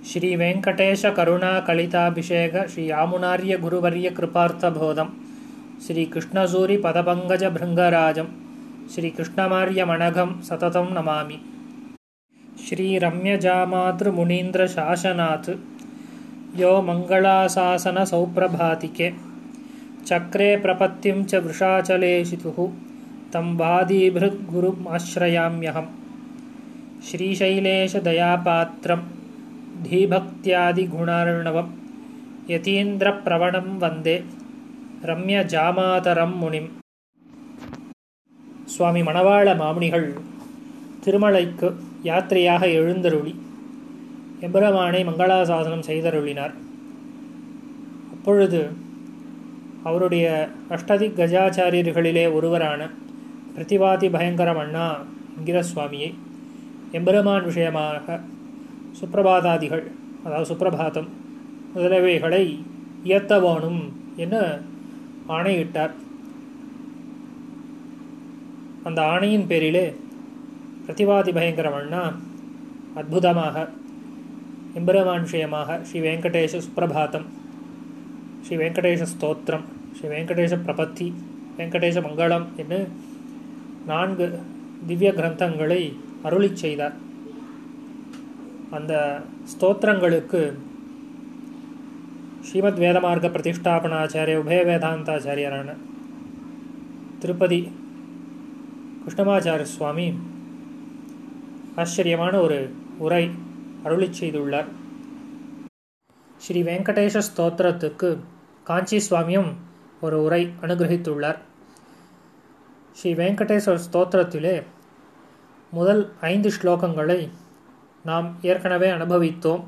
ಶ್ರೀ ವೆಂಕಟೇಶ ಕರುಣಾ ಕಲಿತಾಭಿಷೇಕ ಶ್ರೀ ಯಾಮುನಾರ್ಯ ಗುರುವರ್ಯ ಕೃಪಾರ್ಥಬೋಧಂ ಶ್ರೀ ಕೃಷ್ಣಸೂರಿ ಪದಪಂಕಜ ಭೃಂಗರಾಜಂ ಶ್ರೀ ಕೃಷ್ಣಮಾರ್ಯ ಮಣಘಂ ಸತತಂ ನಮಾಮಿ ಶ್ರೀ ರಮ್ಯಜಾಮಾತೃ ಮುನೀಂದ್ರ ಶಾಸನಾಥ್ ಯೋ ಮಂಗಳಾಸಾಸನ ಸೌಪ್ರಭಾತಿಕೆ ಚಕ್ರೆ ಪ್ರಪತ್ತಿಂ ಚ ವೃಷಾಚಲೇಶಿತು ತಂ ವಾದೀಭೃಗ್ ಗುರುಮಾಶ್ರಯಾಮ್ಯಹಂ श्रीशैलेशदयापात्रं धीभक्त्यादिगुणार्णवं यतीन्द्रप्रवणं वन्दे ரம்யஜாமாதரம் முனிம் சுவாமி மணவாள மாமுனிகள் திருமலைக்கு யாத்திரையாக எழுந்தருளி எம்பெருமானை மங்களாசாசனம் செய்தருளினார் அப்பொழுது அவருடைய அஷ்டதி கஜாச்சாரியர்களிலே ஒருவரான பிரதிவாதி பயங்கரம் அண்ணா என்கிற சுவாமியை எம்பெருமான் விஷயமாக சுப்பிரபாதாதிகள் அதாவது சுப்பிரபாதம் முதலவைகளை இயத்த வேணும் என ஆணையிட்டார் அந்த ஆணையின் பேரிலே பிரதிவாதி பயங்கரம் அண்ணா அற்புதமாக எம்பெருமான் விஷயமாக ஸ்ரீ வெங்கடேஷ சுப்பிரபாதம் ஸ்ரீ வெங்கடேஷ ஸ்தோத்திரம் ஸ்ரீ வெங்கடேஷ பிரபத்தி வெங்கடேஷ மங்களம் என்று நான்கு திவ்ய கிரந்தங்களை அருளி செய்தார் அந்த ஸ்தோத்திரங்களுக்கு ஸ்ரீமத் வேதமார்க்க பிரதிஷ்டாபனாச்சாரிய உபய வேதாந்தாச்சாரியரான திருப்பதி கிருஷ்ணமாச்சாரிய சுவாமி ஆச்சரியமான ஒரு உரை அருளி செய்துள்ளார் ஸ்ரீ வெங்கடேஷ ஸ்தோத்திரத்துக்கு காஞ்சி சுவாமியும் ஒரு உரை அனுகிரகித்துள்ளார் ஸ்ரீ வெங்கடேஸ்வர ஸ்தோத்திரத்திலே முதல் ஐந்து ஸ்லோகங்களை நாம் ஏற்கனவே அனுபவித்தோம்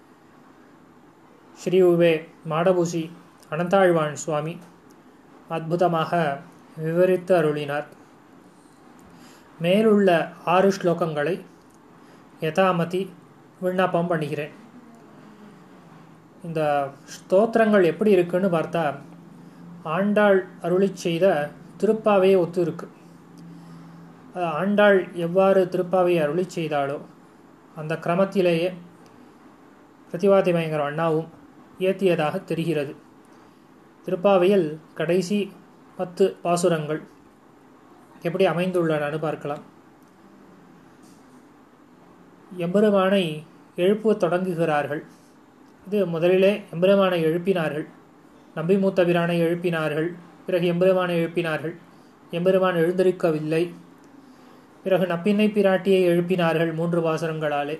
ஸ்ரீ உவே மாடபூசி அனந்தாழ்வான் சுவாமி அற்புதமாக விவரித்து அருளினார் மேலுள்ள ஆறு ஸ்லோகங்களை யதாமதி விண்ணப்பம் பண்ணுகிறேன் இந்த ஸ்தோத்திரங்கள் எப்படி இருக்குன்னு பார்த்தா ஆண்டாள் அருளி செய்த திருப்பாவையை ஒத்து இருக்கு ஆண்டாள் எவ்வாறு திருப்பாவையை அருளி செய்தாலோ அந்த கிரமத்திலேயே பிரதிவாதி பயங்கர அண்ணாவும் இயற்றியதாக தெரிகிறது திருப்பாவையில் கடைசி பத்து பாசுரங்கள் எப்படி அமைந்துள்ளனன்னு பார்க்கலாம் எம்பெருமானை எழுப்ப தொடங்குகிறார்கள் இது முதலிலே எம்பெருமானை எழுப்பினார்கள் நம்பி மூத்தபிரானை எழுப்பினார்கள் பிறகு எம்பெருமானை எழுப்பினார்கள் எம்பெருமான் எழுந்திருக்கவில்லை பிறகு நப்பின்னை பிராட்டியை எழுப்பினார்கள் மூன்று வாசனங்களாலே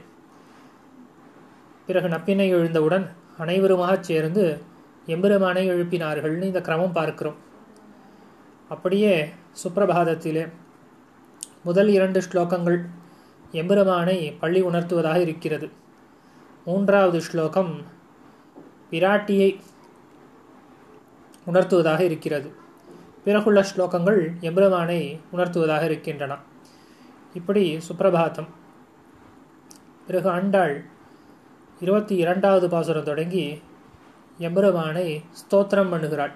பிறகு நப்பின்னை எழுந்தவுடன் அனைவருமாக சேர்ந்து எம்பெருமானை எழுப்பினார்கள்னு இந்த கிரமம் பார்க்கிறோம் அப்படியே சுப்பிரபாதத்திலே முதல் இரண்டு ஸ்லோகங்கள் எம்பெருமானை பள்ளி உணர்த்துவதாக இருக்கிறது மூன்றாவது ஸ்லோகம் பிராட்டியை உணர்த்துவதாக இருக்கிறது பிறகுள்ள ஸ்லோகங்கள் எம்பெருமானை உணர்த்துவதாக இருக்கின்றன இப்படி சுப்பிரபாதம் பிறகு ஆண்டாள் இருபத்தி இரண்டாவது பாசுரம் தொடங்கி எம்பெருமானை ஸ்தோத்திரம் பண்ணுகிறாள்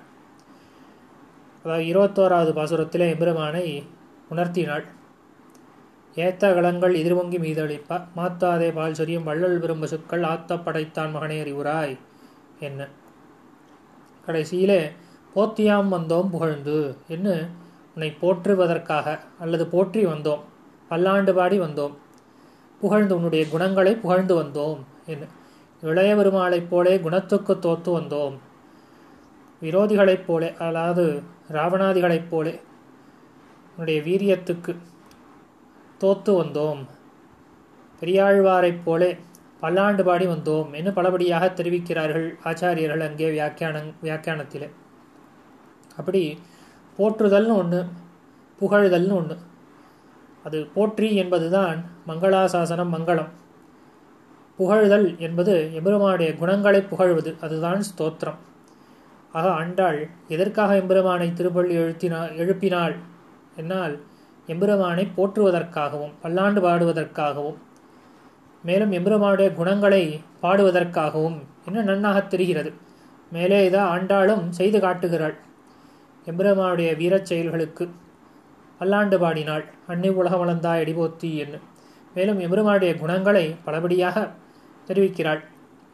அதாவது இருபத்தோராவது பாசுரத்தில் எம்பெருமானை உணர்த்தினாள் ஏத்த களங்கள் எதிர்வங்கி மீதளிப்ப மாத்தாதே பால் சொரியும் வள்ளல் விரும்ப சொற்கள் ஆத்த படைத்தான் மகனே அறிவுராய் என்ன கடைசியிலே போத்தியாம் வந்தோம் புகழ்ந்து என்று உன்னை போற்றுவதற்காக அல்லது போற்றி வந்தோம் பல்லாண்டு பாடி வந்தோம் புகழ்ந்து உன்னுடைய குணங்களை புகழ்ந்து வந்தோம் என்று இளைய பெருமாளைப் போலே குணத்துக்கு தோத்து வந்தோம் விரோதிகளைப் போலே அதாவது ராவணாதிகளைப் போலே உன்னுடைய வீரியத்துக்கு தோத்து வந்தோம் பெரியாழ்வாரைப் போலே பல்லாண்டு பாடி வந்தோம் என்று பலபடியாக தெரிவிக்கிறார்கள் ஆச்சாரியர்கள் அங்கே வியாக்கியான வியாக்கியானத்தில் அப்படி போற்றுதல்னு ஒன்று புகழ்தல்னு ஒன்று அது போற்றி என்பதுதான் மங்களாசாசனம் மங்களம் புகழ்தல் என்பது எம்பெருமானுடைய குணங்களை புகழ்வது அதுதான் ஸ்தோத்திரம் ஆக ஆண்டாள் எதற்காக எம்பெருமானை திருப்பள்ளி எழுத்தினா எழுப்பினாள் என்னால் எம்பெருமானை போற்றுவதற்காகவும் பல்லாண்டு பாடுவதற்காகவும் மேலும் எம்பெருமானுடைய குணங்களை பாடுவதற்காகவும் என்ன நன்னாக தெரிகிறது மேலே இதை ஆண்டாளும் செய்து காட்டுகிறாள் எம்பெருமானுடைய வீரச் செயல்களுக்கு பல்லாண்டு பாடினாள் அன்னி உலகம் வளர்ந்தாய் அடிபோத்தி என்று மேலும் எம்பெருமானுடைய குணங்களை பலபடியாக தெரிவிக்கிறாள்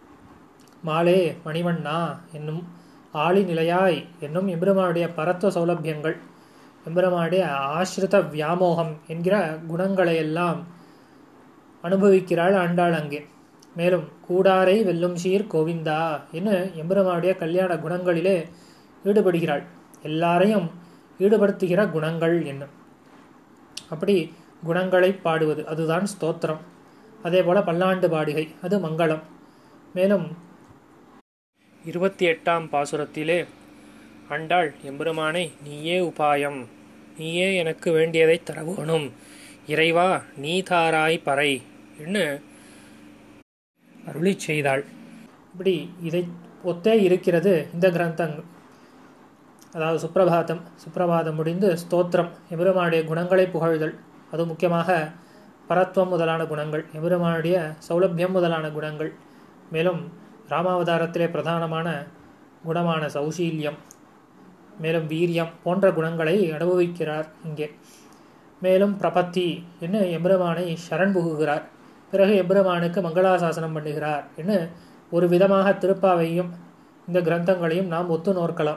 மாலே மணிவண்ணா என்னும் ஆளி நிலையாய் என்னும் எம்பெருமானுடைய பரத்துவ சௌலபியங்கள் எம்பெருமானுடைய ஆசிரித வியாமோகம் என்கிற குணங்களையெல்லாம் அனுபவிக்கிறாள் ஆண்டாள் அங்கே மேலும் கூடாரை வெல்லும் சீர் கோவிந்தா என்று எம்பெருமானுடைய கல்யாண குணங்களிலே ஈடுபடுகிறாள் எல்லாரையும் ஈடுபடுத்துகிற குணங்கள் என்ன அப்படி குணங்களை பாடுவது அதுதான் ஸ்தோத்திரம் அதே போல பல்லாண்டு பாடிகை அது மங்களம் மேலும் இருபத்தி எட்டாம் பாசுரத்திலே ஆண்டாள் எம்பெருமானை நீயே உபாயம் நீயே எனக்கு வேண்டியதை தரவேணும் இறைவா நீ தாராய் பறை என்று அருளி செய்தாள் இப்படி இதை ஒத்தே இருக்கிறது இந்த கிரந்தங்கள் அதாவது சுப்பிரபாதம் சுப்பிரபாதம் முடிந்து ஸ்தோத்திரம் எபெருமானுடைய குணங்களை புகழ்தல் அது முக்கியமாக பரத்வம் முதலான குணங்கள் எபெருமானுடைய சௌலபியம் முதலான குணங்கள் மேலும் ராமாவதாரத்திலே பிரதானமான குணமான சௌசீல்யம் மேலும் வீரியம் போன்ற குணங்களை அனுபவிக்கிறார் இங்கே மேலும் பிரபத்தி என்று எம்பெருமானை சரண் புகுகிறார் பிறகு எம்பெருமானுக்கு மங்களாசாசனம் பண்ணுகிறார் என்று ஒரு விதமாக திருப்பாவையும் இந்த கிரந்தங்களையும் நாம் ஒத்து நோக்கலாம்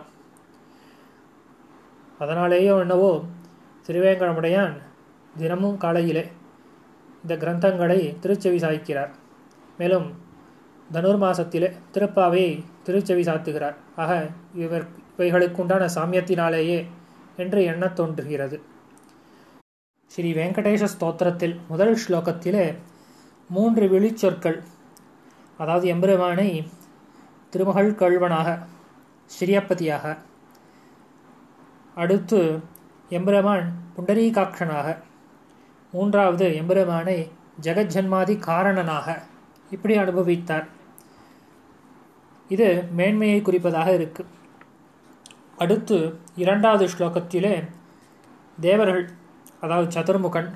அதனாலேயோ என்னவோ திருவேங்கடமுடையான் தினமும் காலையிலே இந்த கிரந்தங்களை திருச்செவி சாய்க்கிறார் மேலும் தனுர் மாசத்திலே திருப்பாவையை திருச்செவி சாத்துகிறார் ஆக இவர் இவைகளுக்குண்டான சாமியத்தினாலேயே என்று எண்ணத் தோன்றுகிறது ஸ்ரீ வெங்கடேச ஸ்தோத்திரத்தில் முதல் ஸ்லோகத்திலே மூன்று விழிச்சொற்கள் அதாவது எம்பெருமானை திருமகள் கல்வனாக ஸ்ரீயப்பதியாக அடுத்து எம்பெருமான் புண்டரீகாட்சனாக மூன்றாவது எம்பெருமானை ஜெகஜன்மாதி காரணனாக இப்படி அனுபவித்தார் இது மேன்மையை குறிப்பதாக இருக்கு அடுத்து இரண்டாவது ஸ்லோகத்திலே தேவர்கள் அதாவது சதுர்முகன்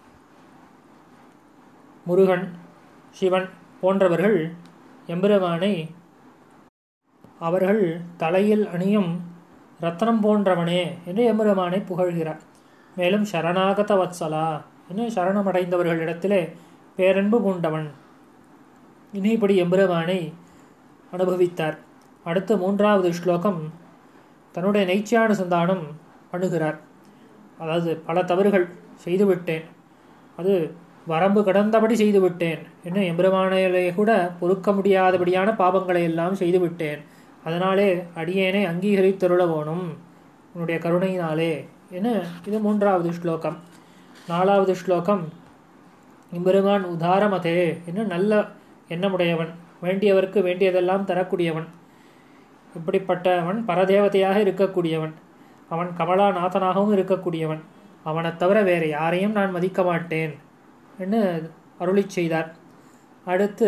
முருகன் சிவன் போன்றவர்கள் எம்பெருமானை அவர்கள் தலையில் அணியும் ரத்னம் போன்றவனே என்று எம்பெருமானை புகழ்கிறார் மேலும் சரணாகத வத்சலா என்று சரணமடைந்தவர்களிடத்திலே பேரன்பு பூண்டவன் இனி இப்படி எம்பெருமானை அனுபவித்தார் அடுத்த மூன்றாவது ஸ்லோகம் தன்னுடைய நெய்ச்சியானுசந்தானம் பண்ணுகிறார் அதாவது பல தவறுகள் செய்துவிட்டேன் அது வரம்பு கடந்தபடி செய்துவிட்டேன் என்ன எம்பெருமானையிலே கூட பொறுக்க முடியாதபடியான பாபங்களை எல்லாம் செய்துவிட்டேன் அதனாலே அடியேனை அங்கீகரித்தருள வேணும் உன்னுடைய கருணையினாலே என இது மூன்றாவது ஸ்லோகம் நாலாவது ஸ்லோகம் எம்பெருமான் உதாரமதே என்று நல்ல எண்ணமுடையவன் வேண்டியவருக்கு வேண்டியதெல்லாம் தரக்கூடியவன் இப்படிப்பட்டவன் பரதேவதையாக இருக்கக்கூடியவன் அவன் கமலாநாதனாகவும் இருக்கக்கூடியவன் அவனைத் தவிர வேறு யாரையும் நான் மதிக்க மாட்டேன் என்று அருளி செய்தார் அடுத்து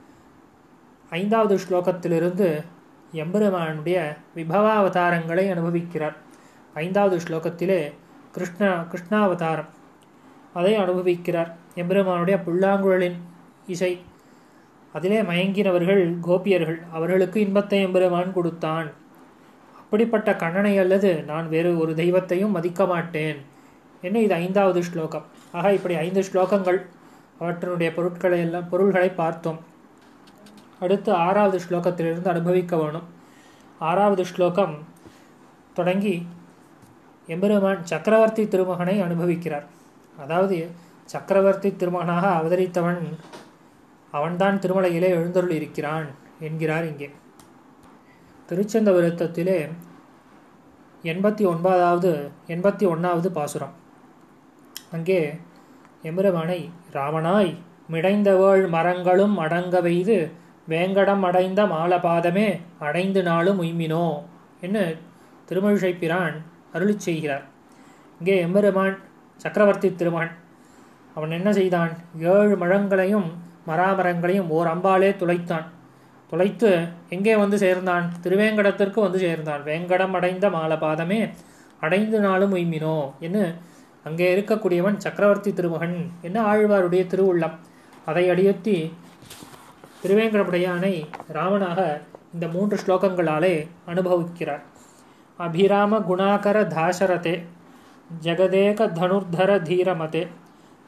ஐந்தாவது ஸ்லோகத்திலிருந்து எம்பெருமானுடைய விபவாவதாரங்களை அனுபவிக்கிறார் ஐந்தாவது ஸ்லோகத்திலே கிருஷ்ண கிருஷ்ணாவதாரம் அதை அனுபவிக்கிறார் எம்பெருமானுடைய புல்லாங்குழலின் இசை அதிலே மயங்கினவர்கள் கோபியர்கள் அவர்களுக்கு இன்பத்தை எம்பெருமான் கொடுத்தான் அப்படிப்பட்ட கண்ணனை அல்லது நான் வேறு ஒரு தெய்வத்தையும் மதிக்க மாட்டேன் என்ன இது ஐந்தாவது ஸ்லோகம் ஆக இப்படி ஐந்து ஸ்லோகங்கள் அவற்றினுடைய பொருட்களை எல்லாம் பொருள்களை பார்த்தோம் அடுத்து ஆறாவது ஸ்லோகத்திலிருந்து அனுபவிக்க வேணும் ஆறாவது ஸ்லோகம் தொடங்கி எம்பெருமான் சக்கரவர்த்தி திருமகனை அனுபவிக்கிறார் அதாவது சக்கரவர்த்தி திருமகனாக அவதரித்தவன் அவன்தான் திருமலையிலே எழுந்தருள் இருக்கிறான் என்கிறார் இங்கே திருச்சந்த விருத்தத்திலே எண்பத்தி ஒன்பதாவது எண்பத்தி ஒன்றாவது பாசுரம் அங்கே எம்பெருமானை ராமனாய் மிடைந்தவேள் மரங்களும் அடங்க வைது வேங்கடம் அடைந்த மாலபாதமே அடைந்து நாளும் உய்மினோ என்று திருமழிசை பிரான் அருளி செய்கிறார் இங்கே எம்பெருமான் சக்கரவர்த்தி திருமகன் அவன் என்ன செய்தான் ஏழு மழங்களையும் மராமரங்களையும் ஓர் அம்பாலே துளைத்தான் துளைத்து எங்கே வந்து சேர்ந்தான் திருவேங்கடத்திற்கு வந்து சேர்ந்தான் வேங்கடம் அடைந்த மாலபாதமே அடைந்து நாளும் உய்மினோ என்று அங்கே இருக்கக்கூடியவன் சக்கரவர்த்தி திருமகன் என்ன ஆழ்வாருடைய திருவுள்ளம் அதை அடியொத்தி திருவேங்கடமுடையானை ராமனாக இந்த மூன்று ஸ்லோகங்களாலே அனுபவிக்கிறார் அபிராம குணாகர தாசரதே ஜகதேக தனுர்தர தீரமதே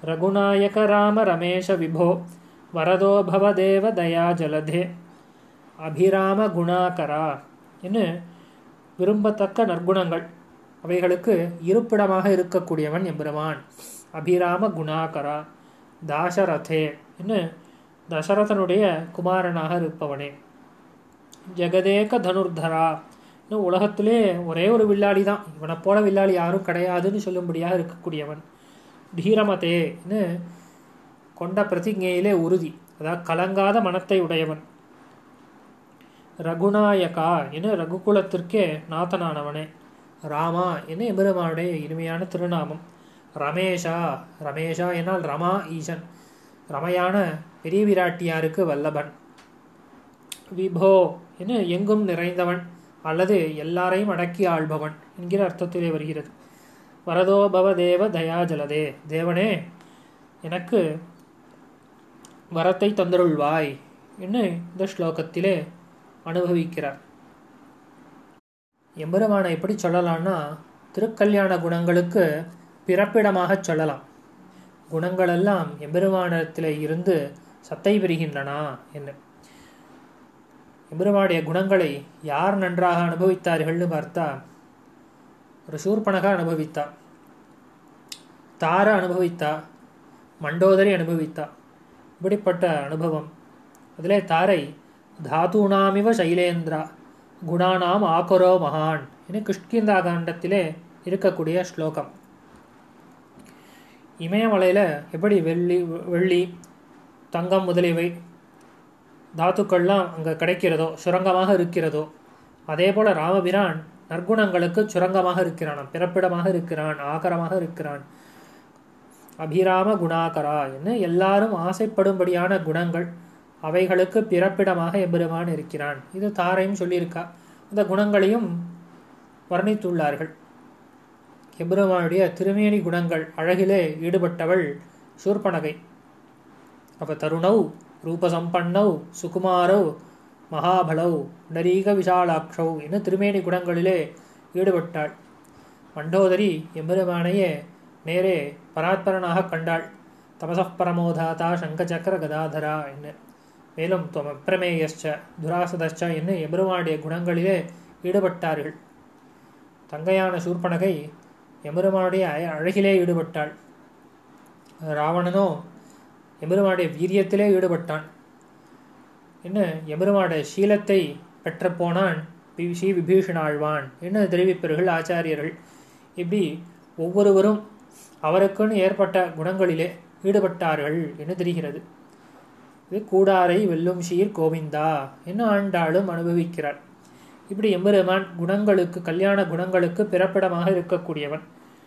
ரகுநாயக ராம ரமேஷ விபோ வரதோ பவதேவ தயா ஜலதே அபிராம குணாகரா என்று விரும்பத்தக்க நற்குணங்கள் அவைகளுக்கு இருப்பிடமாக இருக்கக்கூடியவன் எம்பெருமான் அபிராம குணாகரா தாசரதே என்று தசரதனுடைய குமாரனாக இருப்பவனே ஜெகதேக தனுர்தரா இன்னும் உலகத்திலே ஒரே ஒரு வில்லாளி தான் இவனைப் போல வில்லாளி யாரும் கிடையாதுன்னு சொல்லும்படியாக இருக்கக்கூடியவன் தீரமதேன்னு கொண்ட பிரதிஜையிலே உறுதி அதாவது கலங்காத மனத்தை உடையவன் ரகுநாயகா என ரகுகுலத்திற்கே நாதனானவனே ராமா என எம்பெருமானுடைய இனிமையான திருநாமம் ரமேஷா ரமேஷா என்னால் ரமா ஈசன் ரமையான பெரிய விராட்டியாருக்கு வல்லபன் விபோ என எங்கும் நிறைந்தவன் அல்லது எல்லாரையும் அடக்கி ஆள்பவன் என்கிற அர்த்தத்திலே வருகிறது வரதோ பவ தேவ தயாஜலதே தேவனே எனக்கு வரத்தை தந்தருள்வாய் என்று இந்த ஸ்லோகத்திலே அனுபவிக்கிறார் எம்பெருமானை எப்படி சொல்லலாம்னா திருக்கல்யாண குணங்களுக்கு பிறப்பிடமாக சொல்லலாம் குணங்களெல்லாம் எம்பெருமானத்தில் இருந்து சத்தை பெறுகின்றனா என்ன எம்பெருமானுடைய குணங்களை யார் நன்றாக அனுபவித்தார்கள்னு பார்த்தா ஒரு சூர்பனகா அனுபவித்தா தார அனுபவித்தா மண்டோதரி அனுபவித்தா இப்படிப்பட்ட அனுபவம் அதிலே தாரை தாத்தூணாமிவ சைலேந்திரா குணானாம் ஆக்கரோ மகான் என கிருஷ்கிந்தா காண்டத்திலே இருக்கக்கூடிய ஸ்லோகம் இமயமலையில் எப்படி வெள்ளி வெள்ளி தங்கம் முதலியவை தாத்துக்கள்லாம் அங்கே கிடைக்கிறதோ சுரங்கமாக இருக்கிறதோ அதே போல் ராமபிரான் நற்குணங்களுக்கு சுரங்கமாக இருக்கிறான் பிறப்பிடமாக இருக்கிறான் ஆகரமாக இருக்கிறான் அபிராம குணாகரா என்ன எல்லாரும் ஆசைப்படும்படியான குணங்கள் அவைகளுக்கு பிறப்பிடமாக எம்பெருமான் இருக்கிறான் இது தாரையும் சொல்லியிருக்கா அந்த குணங்களையும் வர்ணித்துள்ளார்கள் எம்பெருமானுடைய திருமேனி குணங்கள் அழகிலே ஈடுபட்டவள் சூர்பனகை அப்ப தருணவ் ரூபசம்பன்னவ் சுகுமாரவ் மகாபலவ் நரீக விஷாலாட்சவ் என திருமேனி குணங்களிலே ஈடுபட்டாள் மண்டோதரி எம்பெருமானையே நேரே பராத்பரனாக கண்டாள் தமசப் பரமோதாதா சங்கச்சக்கர கதாதரா என்ன மேலும் துவம் அப்பிரமேயச்ச துராசதச்ச என்ன எம்பெருமானுடைய குணங்களிலே ஈடுபட்டார்கள் தங்கையான சூர்பனகை எம்பெருமானுடைய அழகிலே ஈடுபட்டாள் ராவணனோ எம்பெருமானுடைய வீரியத்திலே ஈடுபட்டான் என்ன எம்பெருமானுடைய சீலத்தை பெற்ற போனான் ஸ்ரீ விபீஷணாழ்வான் என்ன தெரிவிப்பார்கள் ஆச்சாரியர்கள் இப்படி ஒவ்வொருவரும் அவருக்குன்னு ஏற்பட்ட குணங்களிலே ஈடுபட்டார்கள் என்று தெரிகிறது இது கூடாரை வெல்லும் ஷீர் கோவிந்தா என்ன ஆண்டாளும் அனுபவிக்கிறார் இப்படி எம்பெருமான் குணங்களுக்கு கல்யாண குணங்களுக்கு பிறப்பிடமாக இருக்கக்கூடியவன்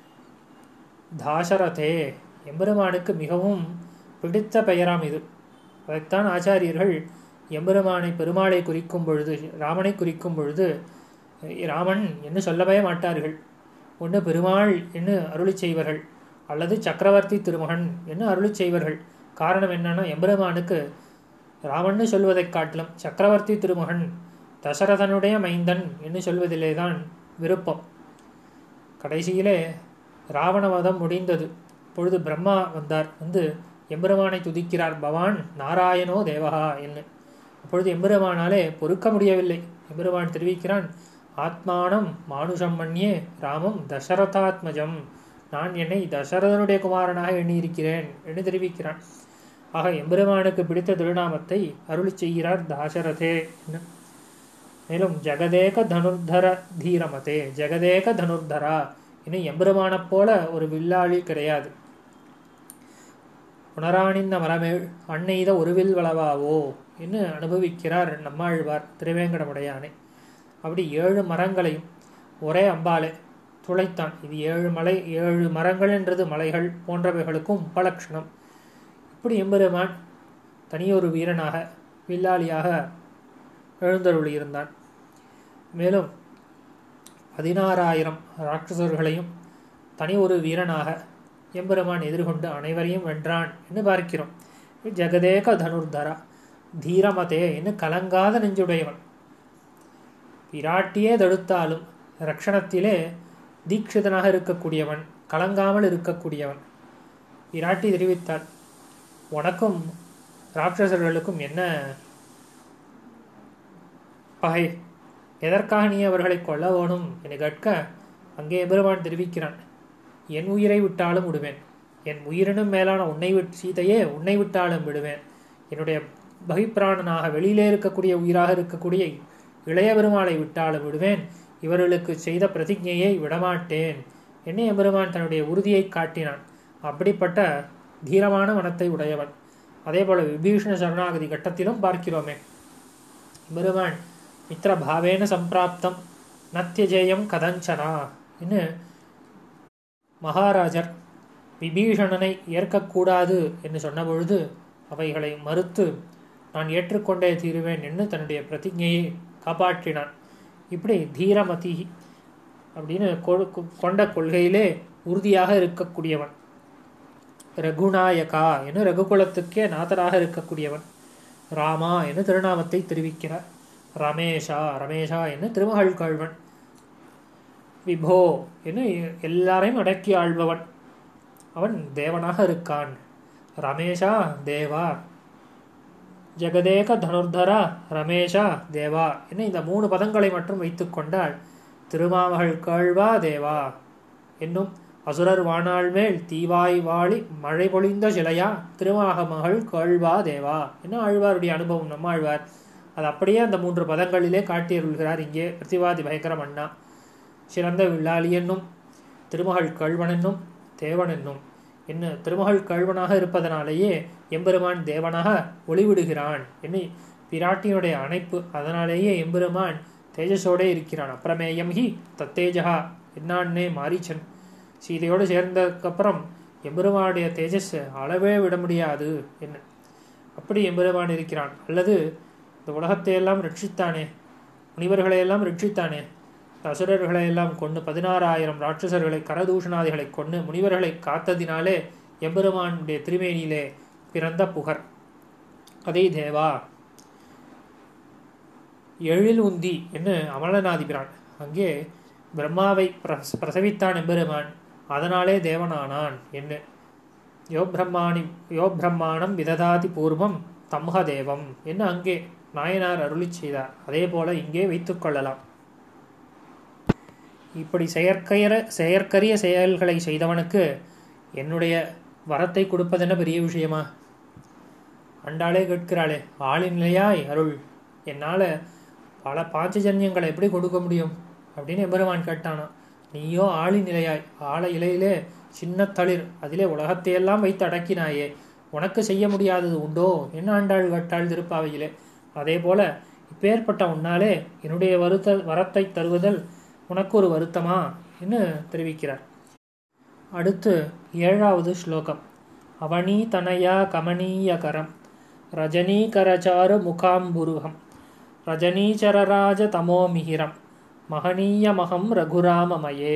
தாசரதே எம்பெருமானுக்கு மிகவும் பிடித்த பெயராம் இது அதைத்தான் ஆச்சாரியர்கள் எம்பெருமானை பெருமாளை குறிக்கும் பொழுது ராமனை குறிக்கும் பொழுது ராமன் என்று சொல்லவே மாட்டார்கள் ஒன்று பெருமாள் என்று அருளி செய்வர்கள் அல்லது சக்கரவர்த்தி திருமகன் என்று அருளி செய்வர்கள் காரணம் என்னன்னா எம்பெருமானுக்கு ராமன்னு சொல்வதைக் காட்டிலும் சக்கரவர்த்தி திருமகன் தசரதனுடைய மைந்தன் என்று சொல்வதிலே தான் விருப்பம் கடைசியிலே ராவணவதம் முடிந்தது பொழுது பிரம்மா வந்தார் வந்து எம்பெருமானை துதிக்கிறார் பவான் நாராயணோ தேவகா என்று அப்பொழுது எம்பெருமானாலே பொறுக்க முடியவில்லை எம்பெருமான் தெரிவிக்கிறான் ஆத்மானம் மானுஷம் மண்யே ராமம் தசரதாத்மஜம் நான் என்னை தசரதனுடைய குமாரனாக எண்ணியிருக்கிறேன் என்று தெரிவிக்கிறான் ஆக எம்பெருமானுக்கு பிடித்த திருநாமத்தை அருளி செய்கிறார் தாசரதே மேலும் ஜெகதேக தனுர்தர தீரமதே ஜெகதேக தனுர்தரா இன்னும் எம்பெருமானைப் போல ஒரு வில்லாளி கிடையாது புனராணிந்த மரமேழ் அன்னைத ஒருவில் வளவாவோ என்று அனுபவிக்கிறார் நம்மாழ்வார் திருவேங்கடமுடையானே அப்படி ஏழு மரங்களையும் ஒரே அம்பாலே துளைத்தான் இது ஏழு மலை ஏழு மரங்கள் என்றது மலைகள் போன்றவைகளுக்கும் உபலட்சணம் இப்படி எம்பெருமான் தனியொரு வீரனாக வில்லாளியாக எழுந்தருளியிருந்தான் மேலும் பதினாறாயிரம் ராட்சசர்களையும் தனி ஒரு வீரனாக எம்பெருமான் எதிர்கொண்டு அனைவரையும் வென்றான் என்று பார்க்கிறோம் ஜெகதேக தனுர்தரா தீரமதே என்று கலங்காத நெஞ்சுடையவன் பிராட்டியே தடுத்தாலும் ரக்ஷணத்திலே தீட்சிதனாக இருக்கக்கூடியவன் கலங்காமல் இருக்கக்கூடியவன் பிராட்டி தெரிவித்தாள் உனக்கும் ராட்சசர்களுக்கும் என்ன பகை எதற்காக நீ அவர்களை கொல்ல வேணும் என கேட்க அங்கே எம்பெருமான் தெரிவிக்கிறான் என் உயிரை விட்டாலும் விடுவேன் என் உயிரினும் மேலான உன்னை விட்டு சீதையே உன்னை விட்டாலும் விடுவேன் என்னுடைய பகிப்பிராணனாக வெளியிலே இருக்கக்கூடிய உயிராக இருக்கக்கூடிய இளைய பெருமாளை விட்டாலும் விடுவேன் இவர்களுக்கு செய்த பிரதிஜையை விடமாட்டேன் என்ன எம்பெருமான் தன்னுடைய உறுதியை காட்டினான் அப்படிப்பட்ட தீரமான மனத்தை உடையவன் அதே போல விபீஷண சரணாகதி கட்டத்திலும் பார்க்கிறோமே பெருமான் மித்திர பாவேன சம்பிராப்தம் நத்தியஜேயம் கதஞ்சனா என்று மகாராஜர் விபீஷணனை ஏற்கக்கூடாது என்று சொன்னபொழுது அவைகளை மறுத்து நான் ஏற்றுக்கொண்டே தீருவேன் என்று தன்னுடைய பிரதிஜையை காப்பாற்றினான் இப்படி தீரமதி அப்படின்னு கொண்ட கொள்கையிலே உறுதியாக இருக்கக்கூடியவன் ரகுநாயகா என்று ரகுகுலத்துக்கே நாதராக இருக்கக்கூடியவன் ராமா என்று திருநாமத்தை தெரிவிக்கிறார் ரமேஷா ரமேஷா என்று திருமகள் கழ்வன் விபோ என்று எல்லாரையும் அடக்கி ஆள்பவன் அவன் தேவனாக இருக்கான் ரமேஷா தேவா ஜெகதேக தனுர்தரா ரமேஷா தேவா என்ன இந்த மூணு பதங்களை மட்டும் வைத்துக்கொண்டால் திருமாமகள் கேழ்வா தேவா என்னும் அசுரர் வாணாள் மேல் தீவாய் வாழி மழை பொழிந்த சிலையா திருமாக மகள் கேழ்வா தேவா என்ன ஆழ்வாருடைய அனுபவம் நம்ம ஆழ்வார் அது அப்படியே அந்த மூன்று பதங்களிலே காட்டியருள்கிறார் இங்கே பிரதிவாதி பயங்கரம் அண்ணா சிறந்த வில்லாளி என்னும் திருமகள் கழ்வன் என்னும் தேவன் என்னும் என்ன திருமகள் கழ்வனாக இருப்பதனாலேயே எம்பெருமான் தேவனாக ஒளிவிடுகிறான் என்ன பிராட்டியுடைய அணைப்பு அதனாலேயே எம்பெருமான் தேஜஸோடே இருக்கிறான் அப்புறமேயம் ஹி தத்தேஜகா என்னான்னே மாரீச்சன் சீதையோடு சேர்ந்ததுக்கப்புறம் எம்பெருமானுடைய தேஜஸ் அளவே விட முடியாது என்ன அப்படி எம்பெருமான் இருக்கிறான் அல்லது இந்த உலகத்தை எல்லாம் ரட்சித்தானே முனிவர்களை எல்லாம் ரட்சித்தானே அசுரர்களை எல்லாம் கொண்டு பதினாறாயிரம் ராட்சசர்களை கரதூஷணாதிகளை கொண்டு முனிவர்களை காத்ததினாலே எம்பெருமானுடைய திருமேனியிலே பிறந்த புகர் அதே தேவா எழில் உந்தி என்று அமலநாதிபிரான் அங்கே பிரம்மாவை பிரச பிரசவித்தான் எம்பெருமான் அதனாலே தேவனானான் என்ன யோ பிரம்மாணி யோ பிரம்மாணம் விததாதி பூர்வம் தம்ஹ தேவம் என்று அங்கே நாயனார் அருளி செய்தார் அதே போல இங்கே வைத்துக்கொள்ளலாம் இப்படி செயற்கையற செயற்கரிய செயல்களை செய்தவனுக்கு என்னுடைய வரத்தை கொடுப்பதென்ன பெரிய விஷயமா அண்டாளே கேட்கிறாளே ஆளின் நிலையாய் அருள் என்னால் பல பாஞ்சஜன்யங்களை எப்படி கொடுக்க முடியும் அப்படின்னு எம்பெருமான் கேட்டானா நீயோ ஆளின் நிலையாய் ஆழ இலையிலே சின்ன தளிர் அதிலே உலகத்தையெல்லாம் வைத்து அடக்கினாயே உனக்கு செய்ய முடியாதது உண்டோ என்ன ஆண்டாள் கேட்டாள் திருப்பாவையிலே அதே போல இப்பேற்பட்ட உன்னாலே என்னுடைய வருத்த வரத்தை தருவதல் உனக்கு ஒரு வருத்தமா என்று தெரிவிக்கிறார் அடுத்து ஏழாவது ஸ்லோகம் அவனி தனயா கமனீயகரம் ரஜனீகரச்சாரு முகாம்புருகம் ரஜனீச்சரராஜ தமோமிகிரம் மகனீயமகம் ரகுராமமயே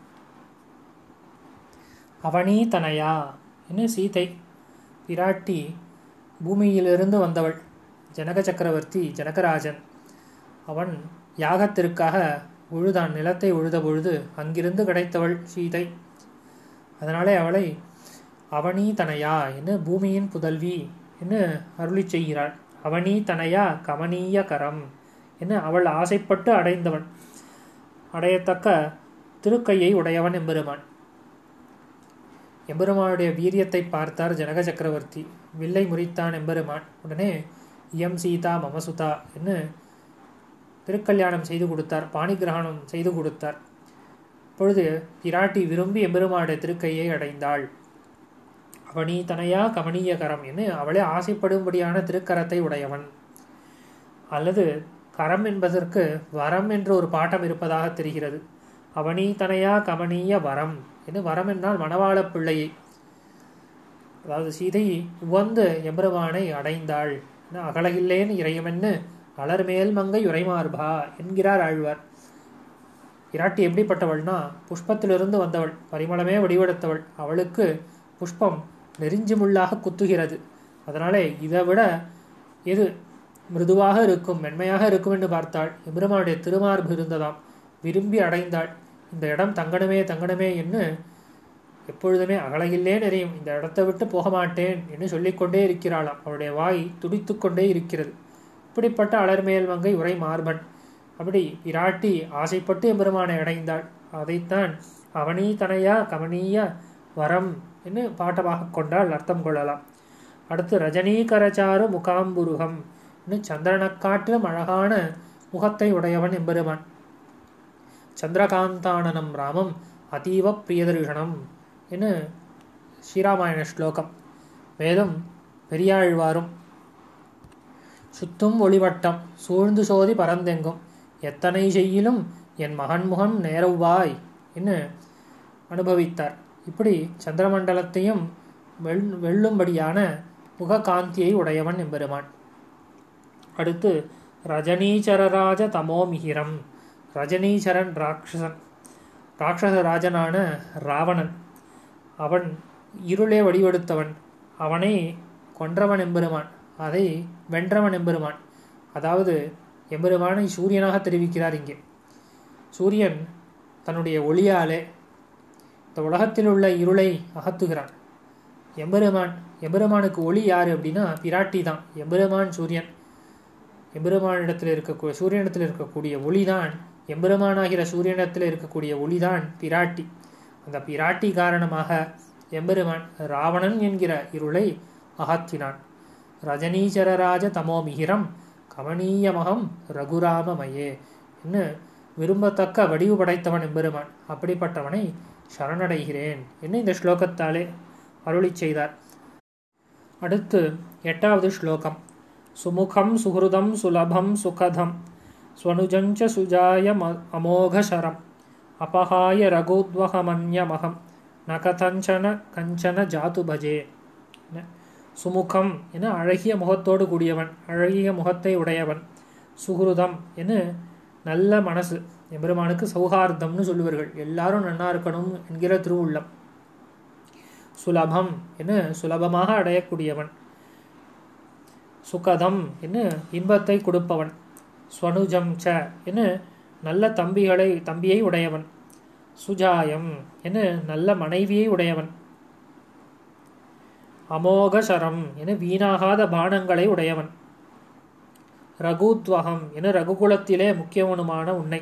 அவனி தனயா என்று சீதை பிராட்டி பூமியிலிருந்து வந்தவள் ஜனக சக்கரவர்த்தி ஜனகராஜன் அவன் யாகத்திற்காக உழுதான் நிலத்தை உழுத பொழுது அங்கிருந்து கிடைத்தவள் சீதை அதனாலே அவளை அவனி தனையா என்று பூமியின் புதல்வி என்று அருளி செய்கிறாள் அவனி தனையா கமனீய கரம் என்று அவள் ஆசைப்பட்டு அடைந்தவன் அடையத்தக்க திருக்கையை உடையவன் எம்பெருமான் எம்பெருமானுடைய வீரியத்தை பார்த்தார் ஜனக சக்கரவர்த்தி வில்லை முறித்தான் எம்பெருமான் உடனே இயம் சீதா மமசுதா என்று திருக்கல்யாணம் செய்து கொடுத்தார் பாணிகிரகணம் செய்து கொடுத்தார் பொழுது பிராட்டி விரும்பி எம்பெருமானுடைய திருக்கையை அடைந்தாள் அவனி தனையா கமனீய கரம் என்று அவளே ஆசைப்படும்படியான திருக்கரத்தை உடையவன் அல்லது கரம் என்பதற்கு வரம் என்று ஒரு பாட்டம் இருப்பதாக தெரிகிறது அவனி தனையா கமனீய வரம் என்று வரம் என்றால் மணவாள பிள்ளையை அதாவது சீதை உவந்து எம்பெருமானை அடைந்தாள் அகலகில்லேன் இறையமென்னு அலர்மேல் மங்கை உரைமார்பா என்கிறார் ஆழ்வார் இராட்டி எப்படிப்பட்டவள்னா புஷ்பத்திலிருந்து வந்தவள் பரிமளமே வடிவெடுத்தவள் அவளுக்கு புஷ்பம் நெறிஞ்சு முள்ளாக குத்துகிறது அதனாலே இதை விட எது மிருதுவாக இருக்கும் மென்மையாக இருக்கும் என்று பார்த்தாள் எம்பெருமானுடைய திருமார்பு இருந்ததாம் விரும்பி அடைந்தாள் இந்த இடம் தங்கணுமே தங்கணுமே என்று எப்பொழுதுமே அகலையில்லே நிறையும் இந்த இடத்தை விட்டு போக மாட்டேன் என்று சொல்லிக்கொண்டே இருக்கிறாளாம் அவளுடைய வாய் துடித்து கொண்டே இருக்கிறது இப்படிப்பட்ட அலர்மேல் மங்கை உரை மார்பன் அப்படி பிராட்டி ஆசைப்பட்டு எம்பெருமானை அடைந்தாள் அதைத்தான் அவனீ தனையா கவனீய வரம் என்று பாட்டமாக கொண்டால் அர்த்தம் கொள்ளலாம் அடுத்து ரஜினீகரச்சாரு முகாம்புருகம் இன்னும் சந்திரனைக் காட்டிலும் அழகான முகத்தை உடையவன் எம்பெருமான் சந்திரகாந்தானனம் ராமம் அதீவ பிரியதர்ஷனம் என்று ஸ்ரீராமாயண ஸ்லோகம் மேலும் பெரியாழ்வாரும் சுத்தும் ஒளிவட்டம் சூழ்ந்து சோதி பரந்தெங்கும் எத்தனை செய்யிலும் என் மகன் முகம் நேரவாய் என்று அனுபவித்தார் இப்படி சந்திரமண்டலத்தையும் வெள் வெல்லும்படியான முககாந்தியை உடையவன் எம்பெருமான் அடுத்து ரஜனீச்சரராஜ தமோமிகிரம் ரஜனீச்சரன் ராட்சசன் ராட்சச ராஜனான ராவணன் அவன் இருளே வடிவெடுத்தவன் அவனை கொன்றவன் எம்பெருமான் அதை வென்றவன் எம்பெருமான் அதாவது எம்பெருமானை சூரியனாக தெரிவிக்கிறார் இங்கே சூரியன் தன்னுடைய ஒளியாலே இந்த உலகத்தில் உள்ள இருளை அகத்துகிறான் எம்பெருமான் எம்பெருமானுக்கு ஒளி யார் அப்படின்னா பிராட்டி தான் எம்பெருமான் சூரியன் எம்பெருமானிடத்தில் இருக்கக்கூடிய சூரியனிடத்தில் இருக்கக்கூடிய ஒளிதான் எம்பெருமானாகிற சூரியனிடத்தில் இருக்கக்கூடிய ஒளிதான் பிராட்டி அந்த பிராட்டி காரணமாக எம்பெருமான் ராவணன் என்கிற இருளை அகற்றினான் ரஜனீச்சரராஜ தமோமிகிரம் கமனீயமகம் ரகுராமமயே என்று விரும்பத்தக்க வடிவு படைத்தவன் எம்பெருமான் அப்படிப்பட்டவனை சரணடைகிறேன் என்று இந்த ஸ்லோகத்தாலே அருளி செய்தார் அடுத்து எட்டாவது ஸ்லோகம் சுமுகம் சுஹൃதம் சுலபம் சுகதம் ஸ்வனுஜஞ்ச சுஜாய அமோகசரம் அபகாய ரகுத்வகமன்யமகம் ந கதஞ்சன கஞ்சன ஜாது பஜே சுமுகம் என அழகிய முகத்தோடு கூடியவன் அழகிய முகத்தை உடையவன் சுஹൃதம் என நல்ல மனசு எம்பெருமானுக்கு சௌஹார்தம்னு சொல்லுவார்கள் எல்லாரும் நன்னா இருக்கணும் என்கிற திருவுள்ளம் சுலபம் என சுலபமாக அடையக்கூடியவன் சுகதம் என இன்பத்தை கொடுப்பவன் ஸ்வனுஜம் ச என நல்ல தம்பிகளை தம்பியை உடையவன் சுஜாயம் என நல்ல மனைவியை உடையவன் அமோகசரம் என வீணாகாத பானங்களை உடையவன் ரகுத்வகம் என ரகுகுலத்திலே முக்கியவனுமான உன்னை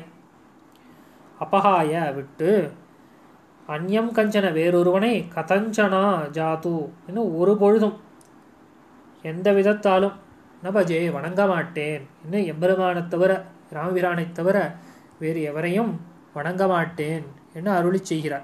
அபகாய விட்டு அந்யம் கஞ்சன வேறொருவனை கதஞ்சனா ஜாது என ஒரு பொழுதும் எந்த விதத்தாலும் நபஜே வணங்க மாட்டேன் என்ன எம்பெருமானைத் தவிர ராமபிரானைத் தவிர வேறு எவரையும் வணங்க மாட்டேன் என அருளி செய்கிறார்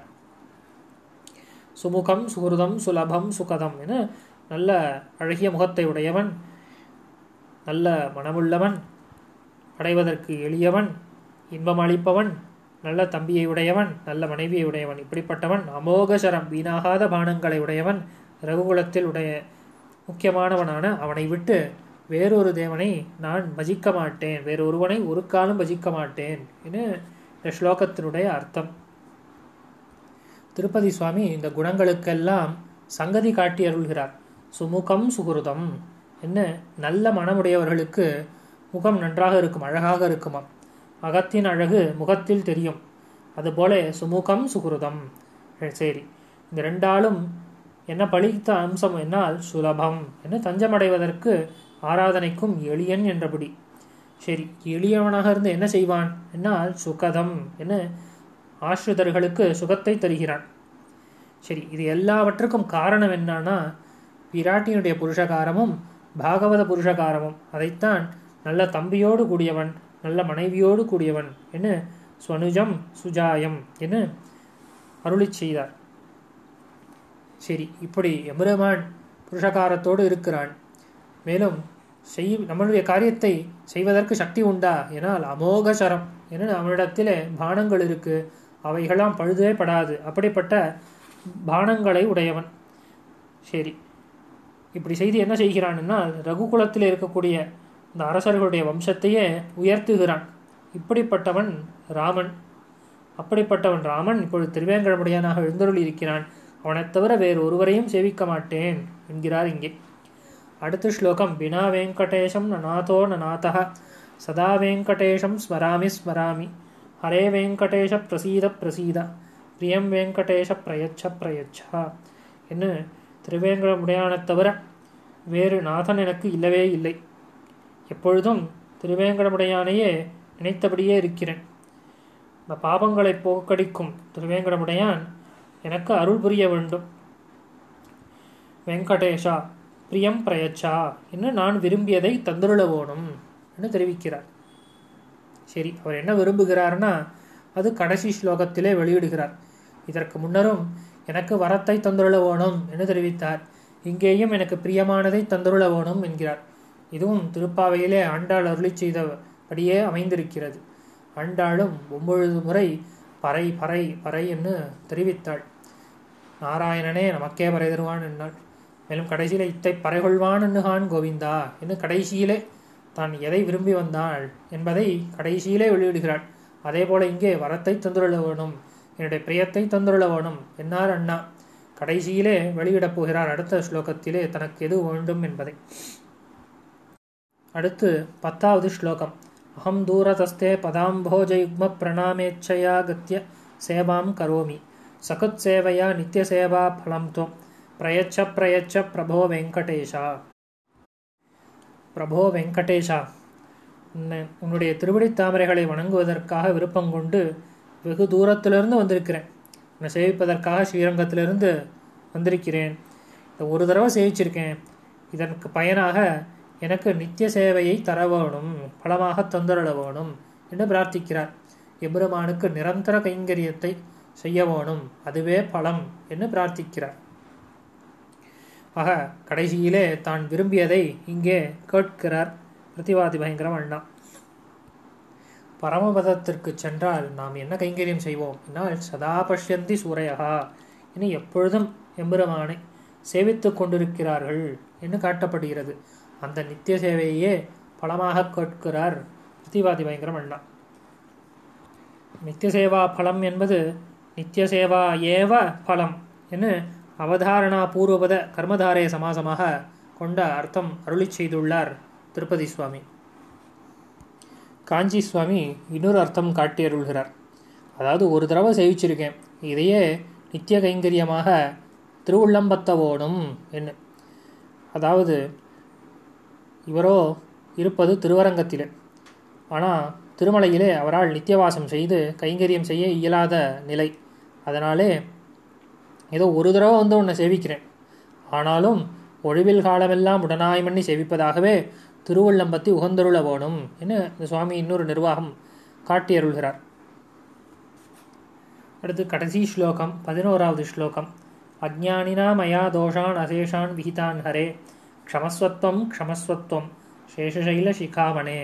சுமுகம் சுகிருதம் சுலபம் சுகதம் என நல்ல அழகிய முகத்தை உடையவன் நல்ல மனமுள்ளவன் அடைவதற்கு எளியவன் இன்பம் அளிப்பவன் நல்ல தம்பியை உடையவன் நல்ல மனைவியை உடையவன் இப்படிப்பட்டவன் அமோகசரம் வீணாகாத பானங்களை உடையவன் ரகுகுலத்தில் உடைய முக்கியமானவனான அவனை விட்டு வேறொரு தேவனை நான் பஜிக்க மாட்டேன் வேறொருவனை ஒரு காலம் பஜிக்க மாட்டேன் என இந்த ஸ்லோகத்தினுடைய அர்த்தம் திருப்பதி சுவாமி இந்த குணங்களுக்கெல்லாம் சங்கதி காட்டி அருள்கிறார் சுமுகம் சுகிருதம் என்ன நல்ல மனமுடையவர்களுக்கு முகம் நன்றாக இருக்கும் அழகாக இருக்குமா அகத்தின் அழகு முகத்தில் தெரியும் அதுபோல சுமுகம் சுகிருதம் சரி இந்த ரெண்டாலும் என்ன பழித்த அம்சம் என்னால் சுலபம் என்ன தஞ்சமடைவதற்கு ஆராதனைக்கும் எளியன் என்றபடி சரி எளியவனாக இருந்து என்ன செய்வான் என்னால் சுகதம் என்ன ஆசிரிதர்களுக்கு சுகத்தை தருகிறான் சரி இது எல்லாவற்றுக்கும் காரணம் என்னன்னா பிராட்டியினுடைய புருஷகாரமும் பாகவத புருஷகாரமும் அதைத்தான் நல்ல தம்பியோடு கூடியவன் நல்ல மனைவியோடு கூடியவன் என ஸ்வனுஜம் சுஜாயம் என அருளி செய்தார் சரி இப்படி எம்பெருமான் புருஷகாரத்தோடு இருக்கிறான் மேலும் செய் நம்மளுடைய காரியத்தை செய்வதற்கு சக்தி உண்டா எனால் அமோகசரம் என அவனிடத்தில் பானங்கள் இருக்கு அவைகளாம் பழுதே படாது அப்படிப்பட்ட பானங்களை உடையவன் சரி இப்படி செய்து என்ன செய்கிறான்னா ரகுகுலத்தில் இருக்கக்கூடிய இந்த அரசர்களுடைய வம்சத்தையே உயர்த்துகிறான் இப்படிப்பட்டவன் ராமன் அப்படிப்பட்டவன் ராமன் இப்பொழுது திருவேங்கடமுடையானாக எழுந்தருள் இருக்கிறான் அவனைத் தவிர வேறு ஒருவரையும் சேவிக்க மாட்டேன் என்கிறார் இங்கே அடுத்த ஸ்லோகம் வினா வெங்கடேஷம் நநாதோ நநாதः சதா வெங்கடேஷம் ஸ்மராமி ஸ்மராமி ஹரே வெங்கடேஷ பிரசீத பிரசீத பிரியம் வெங்கடேஷ பிரயச்ச பிரயச்சா என்று திருவேங்கடமுடையானைத் தவிர வேறு நாதன் எனக்கு இல்லவே இல்லை எப்பொழுதும் திருவேங்கடமுடையானையே நினைத்தபடியே இருக்கிறேன் இந்த பாபங்களை போக்கடிக்கும் திருவேங்கடமுடையான் எனக்கு அருள் புரிய வேண்டும் வெங்கடேஷா பிரியம் பிரயச்சா என்று நான் விரும்பியதை தந்துருள வேணும் என்று தெரிவிக்கிறார் சரி அவர் என்ன விரும்புகிறார்னா அது கடைசி ஸ்லோகத்திலே வெளியிடுகிறார் இதற்கு முன்னரும் எனக்கு வரத்தை தந்துருள வேணும் என்று தெரிவித்தார் இங்கேயும் எனக்கு பிரியமானதை தந்துருள வேணும் என்கிறார் இதுவும் திருப்பாவையிலே ஆண்டாள் அருளி செய்தபடியே அமைந்திருக்கிறது ஆண்டாளும் ஒம்பொழுது முறை பறை பறை பறை என்று தெரிவித்தாள் நாராயணனே நமக்கே பறை தருவான் என்னாள் மேலும் கடைசியில இத்தை பறைகொள்வான் என்னுகான் கோவிந்தா என்று கடைசியிலே தான் எதை விரும்பி வந்தாள் என்பதை கடைசியிலே வெளியிடுகிறாள் அதே போல இங்கே வரத்தை தந்துருள வேணும் என்னுடைய பிரியத்தை தந்துருள வேணும் என்னார் அண்ணா கடைசியிலே வெளியிடப் போகிறார் அடுத்த ஸ்லோகத்திலே தனக்கு எது வேண்டும் என்பதை அடுத்து பத்தாவது ஸ்லோகம் அகம் தூரதஸ்தே பதாம்போஜயுக்ம பிரணாமேச்சயா கத்திய சேவாம் கரோமி சகுத் சேவையா நித்திய சேவா பலம் துவம் பிரயச்ச பிரயச்ச பிரபோ வெங்கடேஷா பிரபோ வெங்கடேஷா உன்னை உன்னுடைய திருவடி தாமரைகளை வணங்குவதற்காக விருப்பம் கொண்டு வெகு தூரத்திலிருந்து வந்திருக்கிறேன் உன்னை சேவிப்பதற்காக ஸ்ரீரங்கத்திலிருந்து வந்திருக்கிறேன் இதை ஒரு தடவை சேவிச்சிருக்கேன் இதற்கு பயனாக எனக்கு நித்திய சேவையை தர வேணும் பலமாக தந்துரள வேணும் என்று பிரார்த்திக்கிறார் எம்பெருமானுக்கு நிரந்தர கைங்கரியத்தை செய்ய வேணும் அதுவே பலம் என்று பிரார்த்திக்கிறார் ஆக கடைசியிலே தான் விரும்பியதை இங்கே கேட்கிறார் பிரதிவாதி பயங்கரம் அண்ணா பரமபதத்திற்கு சென்றால் நாம் என்ன கைங்கரியம் செய்வோம் என்னால் சதா பஷ்யந்தி சூரையகா இனி எப்பொழுதும் எம்பெருமானை சேவித்துக் கொண்டிருக்கிறார்கள் என்று காட்டப்படுகிறது அந்த நித்திய சேவையே பலமாக கேட்கிறார் பிரதிவாதி பயங்கரம் அண்ணா நித்திய சேவா பலம் என்பது நித்திய சேவா ஏவ பலம் என்று அவதாரணா பூர்வபத கர்மதாரய சமாசமாக கொண்ட அர்த்தம் அருளி செய்துள்ளார் திருப்பதி சுவாமி காஞ்சி சுவாமி இன்னொரு அர்த்தம் காட்டி அருள்கிறார் அதாவது ஒரு தடவை சேவிச்சிருக்கேன் இதையே நித்திய கைங்கரியமாக திருவுள்ளம்பத்தவோடும் என்ன அதாவது இவரோ இருப்பது திருவரங்கத்திலே ஆனால் திருமலையிலே அவரால் நித்தியவாசம் செய்து கைங்கரியம் செய்ய இயலாத நிலை அதனாலே ஏதோ ஒரு தடவை வந்து உன்னை சேவிக்கிறேன் ஆனாலும் ஒழிவில் காலமெல்லாம் உடனாய் பண்ணி சேவிப்பதாகவே திருவள்ளம்பத்தி உகந்தருள வேணும் என்று இந்த சுவாமி இன்னொரு நிர்வாகம் காட்டி அருள்கிறார் அடுத்து கடைசி ஸ்லோகம் பதினோராவது ஸ்லோகம் அஜ்ஞானினா மயா தோஷான் அசேஷான் விகிதான் ஹரே க்ஷமஸ்வத்வம் க்ஷமஸ்வத்வம் சேஷசைல சிகாமணே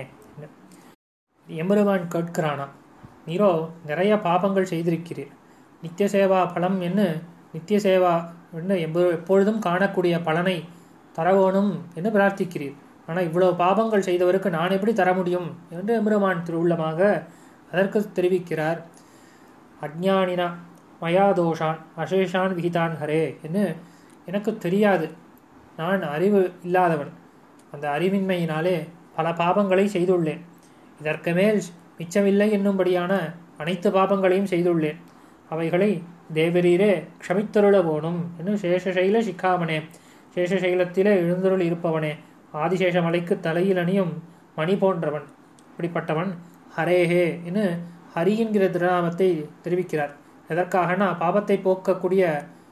எம்பெருமான் கேட்கிறானா நீரோ நிறைய பாபங்கள் செய்திருக்கிறீர் நித்திய சேவா பலம் என்று நித்திய சேவா என்று எம்பொ எப்பொழுதும் காணக்கூடிய பலனை தர வேணும் என்று பிரார்த்திக்கிறீர் ஆனால் இவ்வளவு பாபங்கள் செய்தவருக்கு நான் எப்படி தர முடியும் என்று எம்பெருமான் திருவுள்ளமாக அதற்கு தெரிவிக்கிறார் அஜ்ஞானினா மயா தோஷான் அசேஷான் விகிதான் ஹரே என்று எனக்கு தெரியாது நான் அறிவு இல்லாதவன் அந்த அறிவின்மையினாலே பல பாபங்களை செய்துள்ளேன் இதற்கு மேல் மிச்சமில்லை என்னும்படியான அனைத்து பாபங்களையும் செய்துள்ளேன் அவைகளை தேவரீரே க்ஷமித்தருள போனும் என்று சேஷசைல சிக்காமனே சேஷசைலத்திலே எழுந்தருள் இருப்பவனே ஆதிசேஷ மலைக்கு தலையில் அணியும் மணி போன்றவன் இப்படிப்பட்டவன் ஹரேஹே என்று ஹரி என்கிற திருநாமத்தை தெரிவிக்கிறார் எதற்காகனா பாபத்தை போக்கக்கூடிய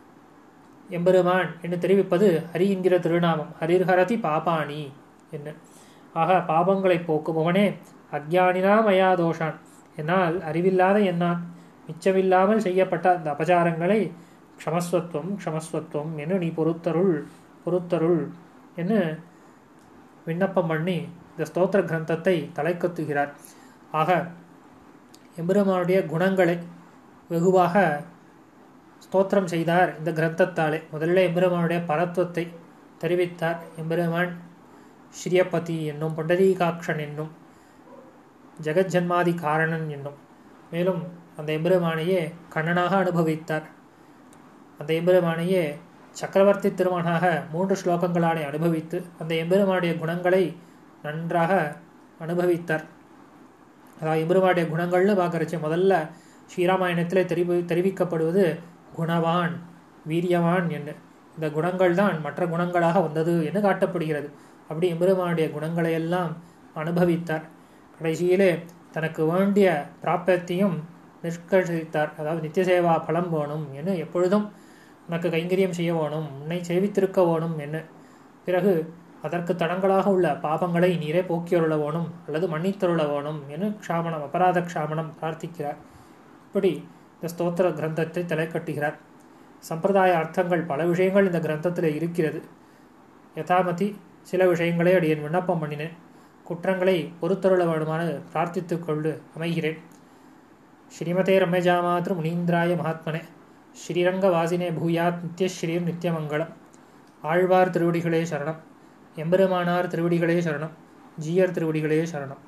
எம்பெருமான் என்று தெரிவிப்பது ஹரி என்கிற திருநாமம் ஹரிர்ஹரதி பாபாணி என்ன ஆக பாபங்களை போக்குபவனே அக்ஞானினா மயா தோஷான் என்னால் அறிவில்லாத என்னான் மிச்சமில்லாமல் செய்யப்பட்ட அந்த அபச்சாரங்களை க்ஷமஸ்வத்துவம் க்ஷமஸ்வத்துவம் என்று நீ பொறுத்தருள் பொறுத்தருள் என்று விண்ணப்பம் பண்ணி இந்த ஸ்தோத்திர கிரந்தத்தை தலைக்கத்துகிறார் ஆக எம்பெருமானுடைய குணங்களை வெகுவாக ஸ்தோத்திரம் செய்தார் இந்த கிரந்தத்தாலே முதல்ல எம்பெருமானுடைய பரத்துவத்தை தெரிவித்தார் எம்பெருமான் ஸ்ரீயபதி என்னும் பொண்டரீகாக்ஷன் என்னும் ஜெகஜன்மாதி காரணன் என்னும் மேலும் அந்த எம்பெருமானையே கண்ணனாக அனுபவித்தார் அந்த எம்பெருமானையே சக்கரவர்த்தி திருமணாக மூன்று ஸ்லோகங்களாலே அனுபவித்து அந்த எம்பெருமானுடைய குணங்களை நன்றாக அனுபவித்தார் அதாவது எம்பெருமானுடைய குணங்கள்னு பார்க்கறச்சு முதல்ல ஸ்ரீராமாயணத்தில் தெரிவி தெரிவிக்கப்படுவது குணவான் வீரியவான் என்று இந்த குணங்கள் தான் மற்ற குணங்களாக வந்தது என்று காட்டப்படுகிறது அப்படி எம்பெருமானுடைய குணங்களை எல்லாம் அனுபவித்தார் கடைசியிலே தனக்கு வேண்டிய பிராப்பத்தையும் நிஷ்கர்ஷித்தார் அதாவது நித்திய சேவா பலம் வேணும் என்று எப்பொழுதும் உனக்கு கைங்கரியம் செய்ய வேணும் உன்னை சேவித்திருக்க வேணும் என்று பிறகு அதற்கு தடங்களாக உள்ள பாபங்களை நீரே போக்கியருள வேணும் அல்லது மன்னித்தருள வேணும் என்று க்ஷாமணம் அபராத க்ஷாமணம் பிரார்த்திக்கிறார் இப்படி இந்த ஸ்தோத்திர கிரந்தத்தை தலை கட்டுகிறார் சம்பிரதாய அர்த்தங்கள் பல விஷயங்கள் இந்த கிரந்தத்தில் இருக்கிறது யதாமதி சில விஷயங்களை அடியேன் விண்ணப்பம் பண்ணினேன் குற்றங்களை பொறுத்தருள வேணுமான பிரார்த்தித்துக் கொண்டு அமைகிறேன் ஸ்ரீமதே ரம்யஜாமாத்ரு முனீந்திராய மகாத்மனே ஸ்ரீரங்க வாசினே பூயாத் நித்யஸ்ரீர் நித்யமங்கலம் ஆழ்வார் திருவடிகளே சரணம் எம்பெருமானார் திருவடிகளே சரணம் ஜீயர் திருவடிகளே சரணம்